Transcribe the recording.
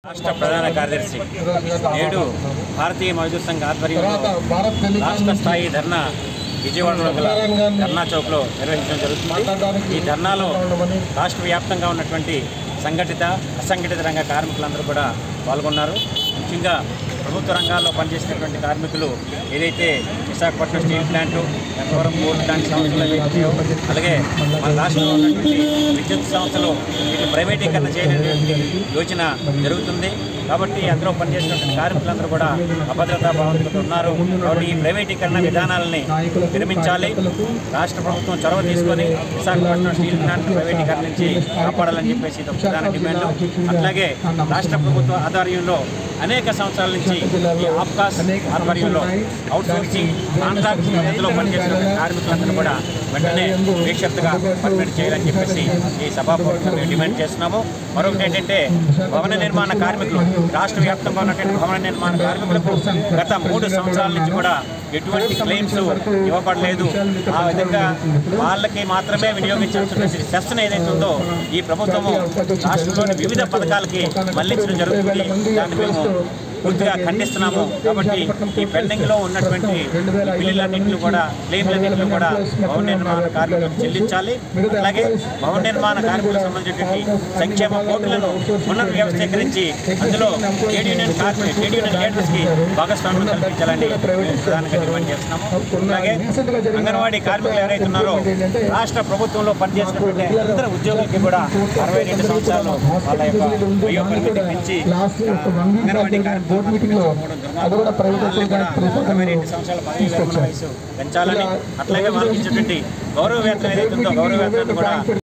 రాష్ట్ర ప్రధాన కార్యదర్శి నేడు భారతీయ మజదూర్ సంఘ ఆధ్వర్యంలో తర్వాత భారత్ టెలికాం రాష్ట్ర స్థాయి ధర్నా విజయవాడలో గల ధర్నా చౌక్లో నిర్వహించడం జరుగుతుంది ఈ ధర్నాలో రాష్ట్ర వ్యాప్తంగా ఉన్నటువంటి సంఘటిత అసంఘటిత రంగ కార్మికులందరూ కూడా పాల్గొన్నారు ముఖ్యంగా ప్రభుత్వ రంగాల్లో పనిచేసినటువంటి కార్మికులు ఏదైతే Visakhapatnam steel plant Gannavaram port plant సంస్థలు ఏవైతే ఉన్నాయో, అలాగే మన రాష్ట్రంలో ఉన్నటువంటి విద్యుత్ సంస్థలు వీటిని ప్రైవేటీకరణ చేయడానికి యోచన జరుగుతుంది కాబట్టి అందులో పనిచేసినటువంటి కార్మికులందరూ కూడా అభద్రతా భావంతో ఉన్నారు కాబట్టి ఈ ప్రైవేటీకరణ విధానాలని విరమించాలి రాష్ట్ర ప్రభుత్వం చొరవ తీసుకొని విశాఖపట్నం స్టీల్ ప్లాంట్ ప్రైవేటీకరణ నుంచి కాపాడాలని చెప్పేసి ఇది ఒక ప్రధాన డిమాండ్ అట్లాగే రాష్ట్ర ప్రభుత్వ ఆధ్వర్యంలో అనేక సంవత్సరాల నుంచి ఈ ఆప్కాస్ ఆధ్వర్యంలో అవుట్ సోర్సింగ్ కాంట్రాక్ట్ పద్ధతిలో పనిచేసిన కార్మికులందరూ కూడా వెంటనే బేషరతుగా పర్మిట్ చేయాలని చెప్పేసి ఈ సభాపూర్వకంగా డిమాండ్ చేస్తున్నాము మరొకటి ఏంటంటే భవన నిర్మాణ కార్మికులు రాష్ట్ర వ్యాప్తంగా ఉన్నటువంటి భవన నిర్మాణ కార్మికులకు గత మూడు సంవత్సరాల నుంచి కూడా ఎటువంటి క్లెయిమ్స్ ఇవ్వబడలేదు ఆ విధంగా వాళ్ళకి మాత్రమే వినియోగించాల్సినటువంటి సెస్న్ ఏదైతే ఉందో ఈ ప్రభుత్వము రాష్ట్రంలోని వివిధ పథకాలకి మళ్లించడం జరుగుతుంది దాన్ని మేము పూర్తిగా ఖండిస్తున్నాము కాబట్టి ఈ పెండింగ్ లో ఉన్నటువంటి ఈ బిల్లులన్నింటినీ కూడా క్లెయిమ్లన్నింటినీ కూడా భవన నిర్మాణ కార్మికులకు చెల్లించాలి అలాగే భవన నిర్మాణ కార్మికులకు సంబంధించినటువంటి సంక్షేమ కోర్టులను పునర్వ్యవస్థీకరించి అందులో ట్రేడ్ యూనియన్ కార్మిక ట్రేడ్ యూనియన్ లీడర్స్ కి భాగస్వామ్యం కల్పించాలని మేము ప్రధానంగా డిమాండ్ చేస్తున్నాము అలాగే అంగన్వాడీ కార్మికులు ఎవరైతే ఉన్నారో రాష్ట్ర ప్రభుత్వంలో పనిచేసినటువంటి అందరు ఉద్యోగులకి కూడా అరవై రెండు సంవత్సరాలు వాళ్ళ యొక్క వయో పరిమితి పెంచి లాస్ట్ ఒక one week anganwadi board meeting లో అది కూడా ప్రైవేటైజేషన్ అరవై రెండు సంవత్సరాల పదవి విరమణ వయసు పెంచాలని అట్లాగే వాళ్ళకి ఇచ్చేటువంటి గౌరవ వేతనం ఏదైతే ఉందో గౌరవ వేతనాన్ని కూడా